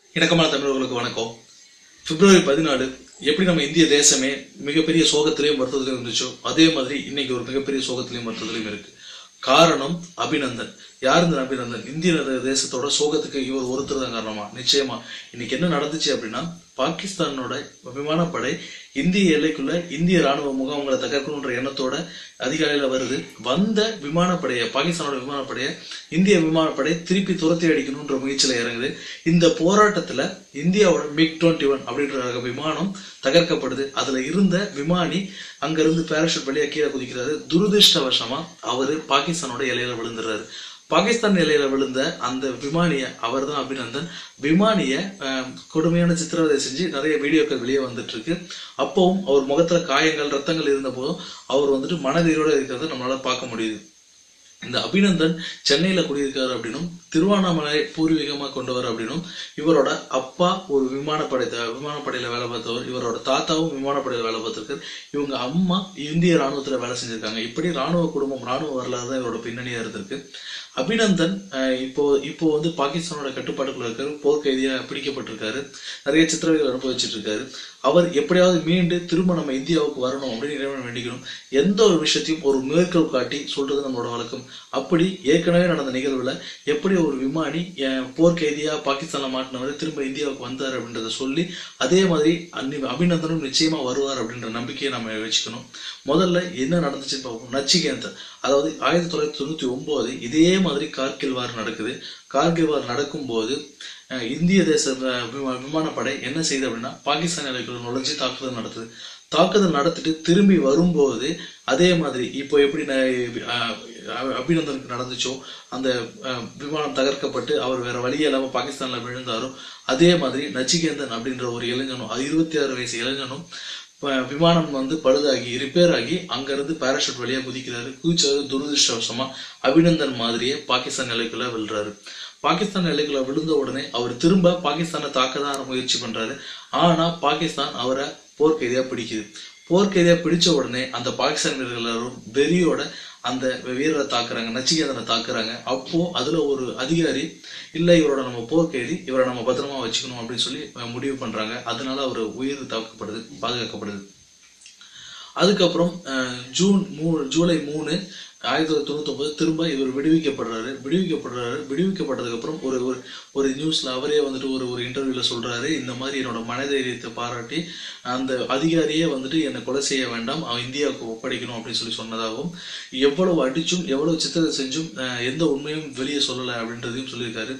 இணக்கமான தமிழர்களுக்கு வணக்கம் பிப்ரவரி பதினாலு எப்படி நம்ம இந்திய தேசமே மிகப்பெரிய சோகத்திலையும் வருத்தத்திலையும் இருந்துச்சோ அதே மாதிரி இன்னைக்கு ஒரு மிகப்பெரிய சோகத்திலையும் வருத்தத்திலையும் இருக்கு காரணம் அபிநந்தன் யார் இந்த அபிநந்தன் இந்திய தேசத்தோட சோகத்துக்கு இவர் ஒருத்தர் தான் காரணமா நிச்சயமா இன்னைக்கு என்ன நடந்துச்சு அப்படின்னா பாகிஸ்தானோட விமானப்படை இந்திய எல்லைக்குள்ள இந்திய ராணுவ முகாம்களை தகர்க்கணுன்ற எண்ணத்தோட அதிகாலையில வருது வந்த விமானப்படையை பாகிஸ்தானோட விமானப்படையை இந்திய விமானப்படை திருப்பி துரத்தி அடிக்கணுன்ற முயற்சியில இறங்குது இந்த போராட்டத்துல இந்தியாவோட மிக் டுவெண்ட்டி ஒன் அப்படின்ற ரக விமானம் தகர்க்கப்படுது அதுல இருந்த விமானி அங்கிருந்து பேராஷூட் வழியா கீழே குதிக்கிறாரு துரதிருஷ்டவசமா அவரு பாகிஸ்தானோட எல்லையில விழுந்துடுறாரு பாகிஸ்தான் எல்லையில விழுந்த அந்த விமானிய அவர் தான் அபிநந்தன் விமானிய அஹ், கொடுமையான சித்திரவதை செஞ்சு நிறைய வீடியோக்கள் வெளியே வந்துட்டு இருக்கு அப்பவும் அவர் முகத்துல காயங்கள் ரத்தங்கள் இருந்த போதும் அவர் வந்துட்டு மனதீரோட இருக்கிறத நம்மளால பார்க்க முடியுது இந்த அபிநந்தன் சென்னையில குடியிருக்காரு அப்படின்னும் திருவண்ணாமலை பூர்வீகமா கொண்டவர் அப்படின்னும் இவரோட அப்பா ஒரு விமானப்படை விமானப்படையில வேலை பார்த்தவர் இவரோட தாத்தாவும் விமானப்படையில வேலை பார்த்திருக்காரு இவங்க அம்மா இந்திய ராணுவத்துல வேலை செஞ்சிருக்காங்க இப்படி ராணுவ குடும்பம் ராணுவ வரலாறு தான் இவரோட பின்னணியா இருந்திருக்கு அபிநந்தன் அஹ், இப்போ இப்போ வந்து பாகிஸ்தானோட கட்டுப்பாட்டுக்குள்ள இருக்காரு போர்க்கைதியா பிடிக்கப்பட்டிருக்காரு நிறைய சித்திரவைகள் அனுபவிச்சுட்டு இருக்காரு அவர் எப்படியாவது மீண்டு திரும்ப நம்ம இந்தியாவுக்கு வரணும் அப்படின்னு இறைவன் வேண்டிக்கணும் எந்த ஒரு விஷயத்தையும் ஒரு மேற்கோள் காட்டி சொல்றது நம்மளோட வழக்கம் அப்படி ஏற்கனவே நடந்த நிகழ்வுல எப்படி ஒரு விமானி அஹ், போர்க்கைதியா பாகிஸ்தான்ல மாட்டினவர் திரும்ப இந்தியாவுக்கு வந்தார் அப்படின்றத சொல்லி அதே மாதிரி அன்னி- அபிநந்தனும் நிச்சயமா வருவார் அப்படின்ற நம்பிக்கையை நம்ம வச்சுக்கணும் முதல்ல என்ன நடந்துச்சுன்னு பார்ப்போம் நச்சிகேந்தன் அதாவது ஆயிரத்தி தொள்ளாயிரத்தி தொண்ணூத்தி ஒன்பது இதே மாதிரி கார்கில் வார் நடக்குது கார்கில் வார் நடக்கும்போது அஹ், இந்திய தேச அஹ், விமா- விமானப்படை என்ன செய்யுது அப்படின்னா பாகிஸ்தான் எல்லைக்குள்ள நுழைஞ்சு தாக்குதல் நடத்துது தாக்குதல் நடத்திட்டு திரும்பி வரும்போது அதே மாதிரி இப்போ எப்படி ந- அஹ், அஹ், அபிநந்தனுக்கு நடந்துச்சோ அந்த அஹ், விமானம் தகர்க்கப்பட்டு அவர் வேற வழியே இல்லாம பாகிஸ்தான்ல விழுந்தாரோ அதே மாதிரி நச்சிகேந்தன் அப்படின்ற ஒரு இளைஞனும் அது இருபத்தி ஆறு வயசு இளைஞனும் ப- விமானம் வந்து பழுதாகி ரிப்பேர் ஆகி அங்கிருந்து பேராஷூட் வழியா குதிக்கிறாரு குதிச்சது துரதிருஷ்டவசமா அபிநந்தன் மாதிரியே பாகிஸ்தான் எல்லைக்குள்ள விழுறாரு பாகிஸ்தான் எல்லைக்குள்ள விழுந்த உடனே அவர் திரும்ப பாகிஸ்தானை தாக்க தான் முயற்சி பண்றாரு ஆனா பாகிஸ்தான் அவரை போர்க்கைதியா பிடிக்குது போர்க்கைதியா பிடிச்ச உடனே அந்த பாகிஸ்தான் வீரர்கள் எல்லாரும் வெறியோட அந்த வீரரை தாக்குறாங்க நச்சிகேதனை தாக்குறாங்க அப்போ அதுல ஒரு அதிகாரி இல்ல இவரோட நம்ம போர்க்கைதி இவரை நம்ம பத்திரமா வச்சுக்கணும் அப்படின்னு சொல்லி அஹ், முடிவு பண்றாங்க அதனால அவர் உயிர் தாக்கப்படுது பாதுகாக்கப்படுது அதுக்கப்புறம் அஹ், ஜூன் மூ ஜூலை மூணு ஆயிரத்தி தொள்ளாயிரத்தி தொண்ணூத்தி ஒன்பது திரும்ப இவர் விடுவிக்கப்படுறாரு விடுவிக்கப்படுறாரு விடுவிக்கப்பட்டதுக்கு அப்புறம் ஒரு ஒரு ஒரு நியூஸ்ல அவரே வந்துட்டு ஒரு ஒரு இன்டர்வியூல சொல்றாரு இந்த மாதிரி என்னோட மனதைரியத்தை பாராட்டி அந்த அதிகாரியே வந்துட்டு என்னை கொலை செய்ய வேண்டாம் அவன் இந்தியாவுக்கு ஒப்படைக்கணும் அப்படின்னு சொல்லி சொன்னதாகவும் எவ்வளவு அடிச்சும் எவ்வளவு சித்திரத்தை செஞ்சும் அஹ், எந்த உண்மையும் வெளியே சொல்லலை அப்படின்றதையும் சொல்லியிருக்காரு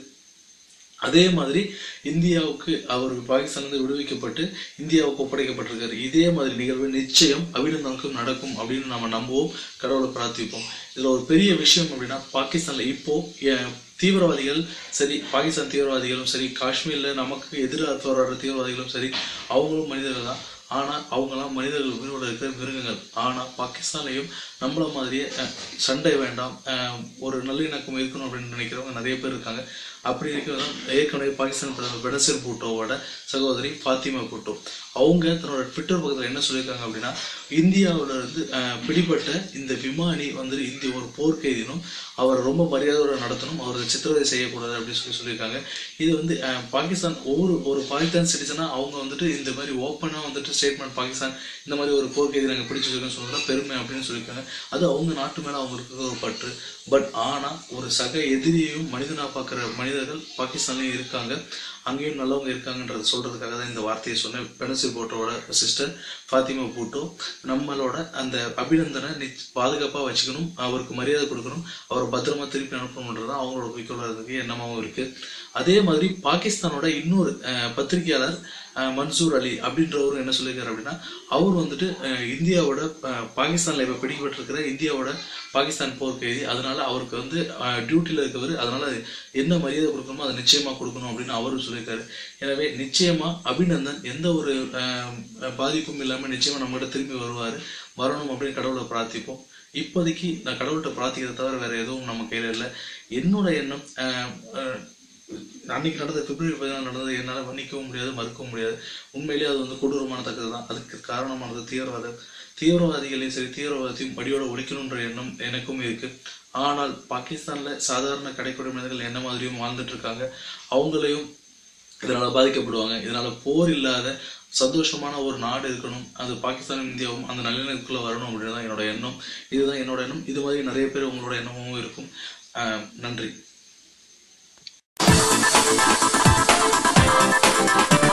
அதே மாதிரி இந்தியாவுக்கு அவர் பாகிஸ்தானிலிருந்து விடுவிக்கப்பட்டு இந்தியாவுக்கு ஒப்படைக்கப்பட்டிருக்காரு இதே மாதிரி நிகழ்வு நிச்சயம் அபிநந்தனுக்கும் நடக்கும் அப்படின்னு நம்ம நம்புவோம் கடவுளை பிரார்த்திப்போம் இதுல ஒரு பெரிய விஷயம் அப்படின்னா பாகிஸ்தான்ல இப்போ அஹ், தீவிரவாதிகள் சரி பாகிஸ்தான் தீவிரவாதிகளும் சரி காஷ்மீர்ல நமக்கு எதிராக போராடுற தீவிரவாதிகளும் சரி அவங்களும் மனிதர்கள் தான் ஆனா அவங்கெல்லாம் மனிதர்கள் உயிரோட இருக்கிற மிருகங்கள் ஆனா பாகிஸ்தான்லயும் நம்மள மாதிரியே அஹ், சண்டை வேண்டாம் அஹ், ஒரு நல்லிணக்கம் இருக்கணும் அப்படின்னு நினைக்கிறவங்க நிறைய பேர் இருக்காங்க அப்படி இருக்கிறது ஏற்கனவே பாகிஸ்தான் பிரதமர் பெனசீர் பூட்டோவோட சகோதரி ஃபாத்திமா பூட்டோ அவங்க தன்னோட ட்விட்டர் பக்கத்தில் என்ன சொல்லியிருக்காங்க அப்படின்னா இந்தியாவுல இருந்து அஹ், பிடிபட்ட இந்த விமானி வந்து இந்திய ஒரு போர்க்கைதினும் அவரை ரொம்ப மரியாதையோட நடத்தணும் அவருக்கு சித்திரவதை செய்யக்கூடாது அப்படின்னு சொல்லி சொல்லியிருக்காங்க இது வந்து அஹ், பாகிஸ்தான் ஒவ்வொரு ஒரு பாகிஸ்தான் சிட்டிசனா அவங்க வந்துட்டு இந்த மாதிரி ஓப்பனாக வந்துட்டு ஸ்டேட்மெண்ட் பாகிஸ்தான் இந்த மாதிரி ஒரு போர்க்கைதி நாங்கள் பிடிச்சி வச்சிருக்கோம்னு சொல்றதுல பெருமை அப்படின்னு சொல்லியிருக்காங்க அது அவங்க நாட்டு மேல அவங்களுக்கு இருக்கிற ஒரு பற்று பட் ஆனா ஒரு சக எதிரியையும் மனிதனா பார்க்குற மனிதர்கள் பாகிஸ்தான்லயும் இருக்காங்க அங்கேயும் நல்லவங்க இருக்காங்கன்றத சொல்றதுக்காக தான் இந்த வார்த்தையை சொன்னேன் பெனசிர் போட்டோட சிஸ்டர் ஃபாத்திமா பூட்டோ நம்மளோட அந்த அபிநந்தனை நிச்- பாதுகாப்பா வச்சுக்கணும் அவருக்கு மரியாதை கொடுக்கணும் அவரை பத்திரமா திருப்பி அனுப்பணுன்றது தான் அவங்களோட குறிக்கோளாக இருக்கு எண்ணமாவும் இருக்கு அதே மாதிரி பாகிஸ்தானோட இன்னொரு அஹ், பத்திரிகையாளர் அஹ், மன்சூர் அலி அப்படின்றவரும் என்ன சொல்லியிருக்காரு அப்படின்னா அவர் வந்துட்டு அஹ், இந்தியாவோட அஹ், பாகிஸ்தான்ல இப்ப பிடிக்கப்பட்டிருக்கிற இந்தியாவோட பாகிஸ்தான் போர் கைதி அதனால அவருக்கு வந்து டியூட்டில இருக்கவர் அதனால என்ன மரியாதை கொடுக்கணுமோ அதை நிச்சயமா கொடுக்கணும் அப்படின்னு அவரும் சொல்லியிருக்காரு எனவே நிச்சயமா அபிநந்தன் எந்த ஒரு அஹ், பாதிப்பும் இல்லாம நிச்சயமா நம்மகிட்ட திரும்பி வருவாரு வரணும் அப்படின்னு கடவுளை பிரார்த்திப்போம் இப்போதைக்கு நான் கடவுள்கிட்ட பிரார்த்திக்கிறத தவிர வேற எதுவும் நம்ம கையில இல்லை என்னோட எண்ணம் அஹ், அஹ், அன்னைக்கு நடந்த பிப்ரவரி பதினாலு நடந்தது என்னால் மன்னிக்கவும் முடியாது மறுக்கவும் முடியாது உண்மையிலேயே அது வந்து கொடூரமானத்தக்கது தான் அதுக்கு காரணமானது தீவிரவாதம் தீவிரவாதிகளையும் சரி தீவிரவாதத்தையும் படியோட ஒழிக்கணுன்ற எண்ணம் எனக்கும் இருக்கு ஆனால் பாகிஸ்தான்ல சாதாரண கடைக்குடி மனிதர்கள் என்ன மாதிரியும் வாழ்ந்துட்டு இருக்காங்க அவங்களையும் இதனால பாதிக்கப்படுவாங்க இதனால போர் இல்லாத சந்தோஷமான ஒரு நாடு இருக்கணும் அது பாகிஸ்தானும் இந்தியாவும் அந்த நல்லிணக்குள்ள வரணும் அப்படின்னு தான் என்னோட எண்ணம் இதுதான் என்னோட எண்ணம் இது மாதிரி நிறைய பேர் உங்களோட எண்ணமும் இருக்கும் ஆஹ் நன்றி